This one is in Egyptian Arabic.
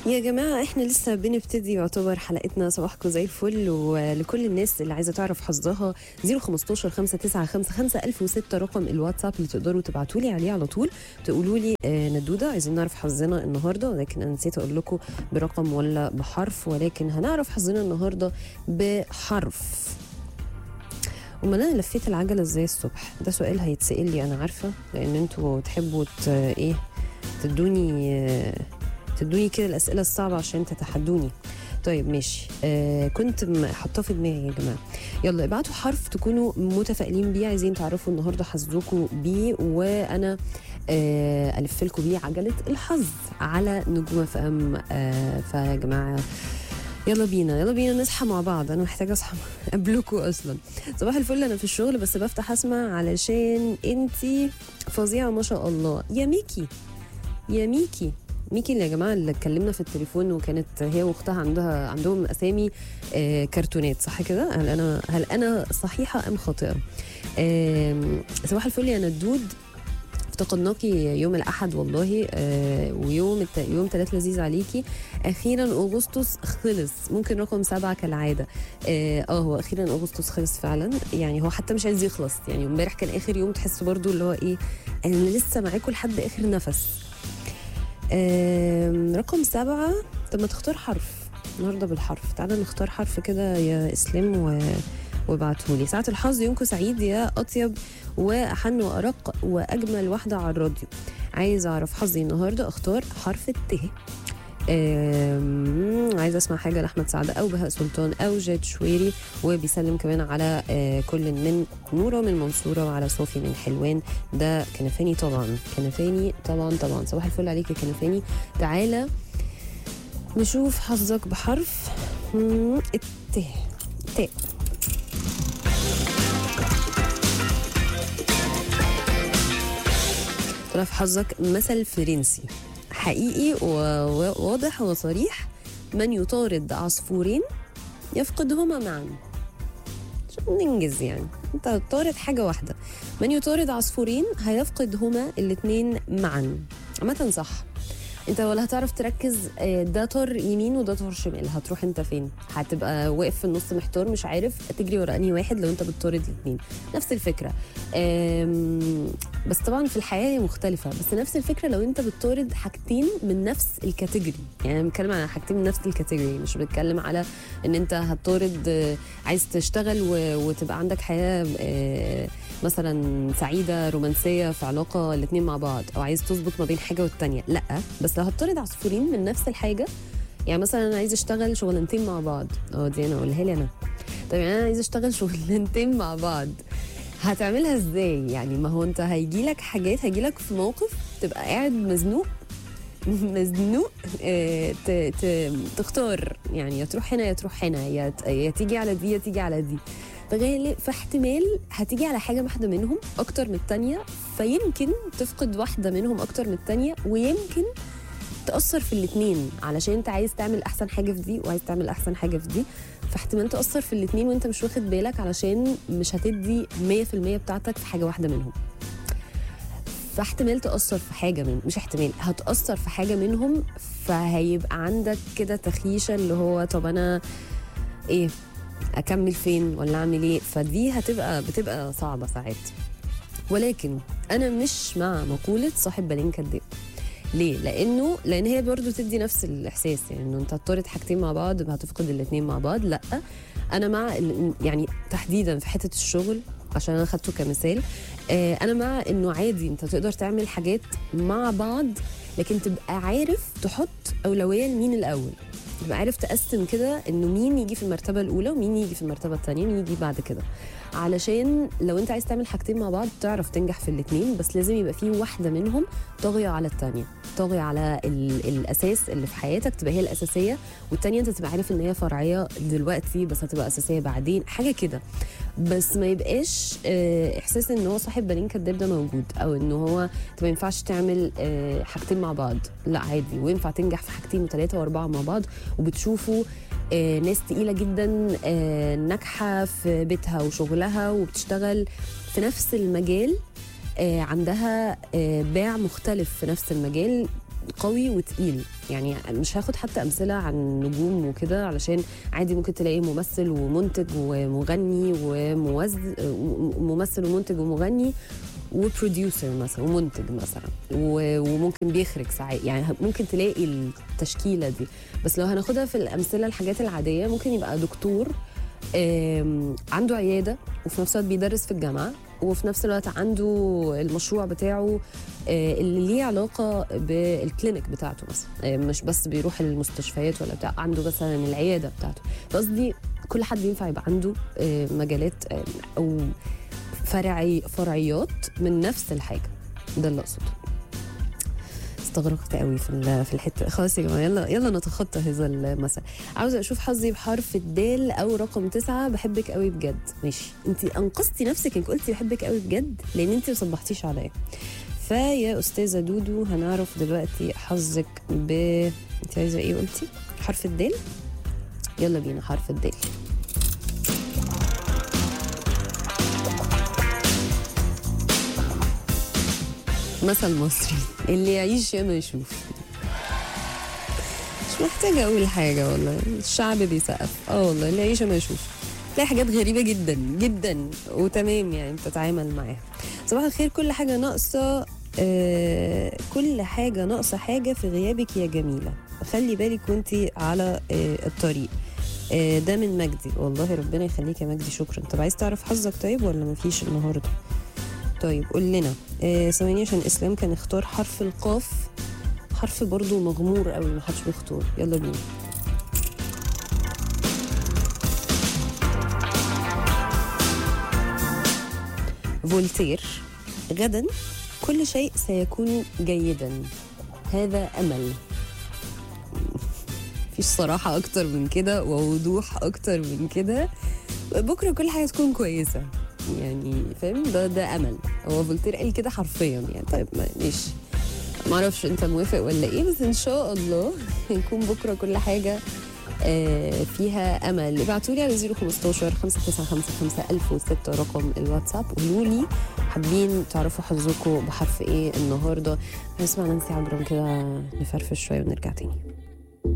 يا جماعة احنا لسه بنبتدي يعتبر حلقتنا صباحكم زي الفل ولكل الناس اللي عايزة تعرف حظها 015 5955 1006 رقم الواتساب اللي تقدروا تبعتوا لي عليه على طول تقولوا لي آه ندودة عايزين نعرف حظنا النهاردة ولكن انا نسيت اقول لكم برقم ولا بحرف ولكن هنعرف حظنا النهاردة بحرف امال انا لفيت العجلة ازاي الصبح ده سؤال هيتسأل لي انا عارفة لان انتوا تحبوا ت- ايه تدوني آه تدوني كده الاسئله الصعبه عشان تتحدوني طيب ماشي آه كنت م- حاطاه في دماغي يا جماعه يلا ابعتوا حرف تكونوا متفائلين بيه عايزين تعرفوا النهارده حظكم بيه وانا آه الف لكم بيه عجله الحظ على نجوم اف ام آه فيا جماعه يلا بينا يلا بينا نصحى مع بعض انا محتاجه اصحى قبلكم اصلا صباح الفل انا في الشغل بس بفتح اسمع علشان انتي فظيعه ما شاء الله يا ميكي يا ميكي ميكي اللي يا جماعه اللي اتكلمنا في التليفون وكانت هي واختها عندها عندهم اسامي آه كرتونات صح كده هل انا هل انا صحيحه ام خاطئه آم، صباح الفل يا ندود افتقدناكي يوم الاحد والله آه ويوم الت... يوم ثلاث لذيذ عليكي اخيرا اغسطس خلص ممكن رقم سبعه كالعاده اه آه، هو اخيرا اغسطس خلص فعلا يعني هو حتى مش عايز يخلص يعني امبارح كان اخر يوم تحس برضو اللي هو ايه انا لسه معاكم لحد اخر نفس آم، رقم سبعة طب ما تختار حرف النهارده بالحرف تعالى نختار حرف كده يا اسلام و... وابعتهولي ساعة الحظ يومكم سعيد يا أطيب وأحن وأرق وأجمل واحدة على الراديو عايز أعرف حظي النهاردة أختار حرف الت آم، عايزة أسمع حاجة لأحمد سعد أو بهاء سلطان أو جاد شويري وبيسلم كمان على آه، كل من نورة من المنصورة وعلى صوفي من حلوان ده كنفاني طبعا كنفاني طبعا طبعا صباح الفل عليك يا كنفاني تعالى نشوف حظك بحرف مم، الت ت طلع في حظك مثل فرنسي حقيقي وواضح وصريح من يطارد عصفورين يفقدهما معا عشان ننجز يعني انت طارد حاجة واحدة من يطارد عصفورين هيفقدهما الاتنين معا عامة صح انت ولا هتعرف تركز آه، ده طار يمين وده طار شمال هتروح انت فين هتبقى واقف في النص محتار مش عارف تجري ورا انهي واحد لو انت بتطارد الاثنين نفس الفكره آم، بس طبعا في الحياه هي مختلفه بس نفس الفكره لو انت بتطارد حاجتين من نفس الكاتيجوري يعني انا بتكلم على حاجتين من نفس الكاتيجوري مش بتكلم على ان انت هتطارد آه، عايز تشتغل و- وتبقى عندك حياه آه، مثلا سعيده رومانسيه في علاقه الاثنين مع بعض او عايز تظبط ما بين حاجه والتانيه لا بس لو هتطرد عصفورين من نفس الحاجه يعني مثلا انا عايز اشتغل شغلانتين مع بعض اه دي انا اقولها لي انا طيب يعني انا عايز اشتغل شغلانتين مع بعض هتعملها ازاي يعني ما هو انت هيجي لك حاجات هيجي لك في موقف تبقى قاعد مزنوق مزنوق آه، ت- ت- تختار يعني يا تروح هنا يا تروح هنا يا ت- يا تيجي على دي يا تيجي على دي فغالب فاحتمال هتيجي على حاجه واحده منهم اكتر من التانيه فيمكن تفقد واحده منهم اكتر من التانيه ويمكن تأثر في الاتنين علشان انت عايز تعمل احسن حاجه في دي وعايز تعمل احسن حاجه في دي فاحتمال تأثر في الاتنين وانت مش واخد بالك علشان مش هتدي 100% بتاعتك في حاجه واحده منهم فاحتمال تأثر في حاجة من مش احتمال هتأثر في حاجة منهم فهيبقى عندك كده تخيشة اللي هو طب أنا إيه أكمل فين ولا أعمل إيه فدي هتبقى بتبقى صعبة ساعات ولكن أنا مش مع مقولة صاحب بالين كداب ليه؟ لانه لان هي برضو تدي نفس الاحساس يعني انه انت هتطرد حاجتين مع بعض هتفقد الاثنين مع بعض لا انا مع ال- يعني تحديدا في حته الشغل عشان انا خدته كمثال آه، انا مع انه عادي انت تقدر تعمل حاجات مع بعض لكن تبقى عارف تحط اولويه لمين الاول تبقى عارف تقسم كده انه مين يجي في المرتبه الاولى ومين يجي في المرتبه الثانيه مين يجي بعد كده علشان لو انت عايز تعمل حاجتين مع بعض تعرف تنجح في الاثنين بس لازم يبقى في واحده منهم طاغيه على الثانيه طاغيه على ال- الاساس اللي في حياتك تبقى هي الاساسيه والتانيه انت تبقى عارف ان هي فرعيه دلوقتي بس هتبقى اساسيه بعدين حاجه كده بس ما يبقاش آه، احساس ان هو صاحب بالين كداب ده موجود او ان هو انت ما ينفعش تعمل آه، حاجتين مع بعض لا عادي وينفع تنجح في حاجتين وثلاثه واربعه مع بعض وبتشوفوا آه، ناس تقيله جدا آه، ناجحه في بيتها وشغلها وبتشتغل في نفس المجال آه، عندها آه، باع مختلف في نفس المجال قوي وتقيل يعني مش هاخد حتى امثله عن نجوم وكده علشان عادي ممكن تلاقي ممثل ومنتج ومغني وموز ممثل ومنتج ومغني وبروديوسر مثلا ومنتج مثلا و- وممكن بيخرج ساعات يعني ممكن تلاقي التشكيله دي بس لو هناخدها في الامثله الحاجات العاديه ممكن يبقى دكتور آم، عنده عياده وفي نفس الوقت بيدرس في الجامعه وفي نفس الوقت عنده المشروع بتاعه آه، اللي ليه علاقه بالكلينيك بتاعته مثلا آه، مش بس بيروح المستشفيات ولا بتاع عنده مثلا العياده بتاعته فقصدي كل حد ينفع يبقى عنده آه، مجالات آه، او فرعي فرعيات من نفس الحاجه ده اللي اقصده استغرقت قوي في ال- في الحته خلاص يا جماعه يلا يلا نتخطى هذا المثل عاوزه اشوف حظي بحرف الدال او رقم تسعة بحبك قوي بجد ماشي انت انقذتي نفسك انك قلتي بحبك قوي بجد لان انت ما صبحتيش عليا فيا استاذه دودو هنعرف دلوقتي حظك ب انت عايزه ايه قلتي حرف الدال يلا بينا حرف الدال مثل مصري اللي يعيش ياما يشوف مش محتاجة أقول حاجة والله الشعب بيسقف اه والله اللي يعيش ياما يشوف تلاقي حاجات غريبة جدا جدا وتمام يعني بتتعامل معاها صباح الخير كل حاجة ناقصة آه كل حاجة ناقصة حاجة في غيابك يا جميلة خلي بالك وانتي على آه الطريق آه ده من مجدي والله ربنا يخليك يا مجدي شكرا طب عايز تعرف حظك طيب ولا مفيش النهارده طيب قول لنا آه، ثواني عشان اسلام كان اختار حرف القاف حرف برضو مغمور قوي ما حدش بيختار يلا بينا فولتير غدا كل شيء سيكون جيدا هذا امل مفيش صراحة أكتر من كده ووضوح أكتر من كده بكرة كل حاجة تكون كويسة يعني فاهم ده ده أمل هو فولتير قال كده حرفيا يعني طيب ما- ماشي معرفش أنت موافق ولا إيه بس إن شاء الله يكون بكرة كل حاجة آه، فيها امل ابعتوا لي على 015 595 1006 رقم الواتساب قولوا لي حابين تعرفوا حظكم بحرف ايه النهارده هنسمع نانسي عجرم كده نفرفش شويه ونرجع تاني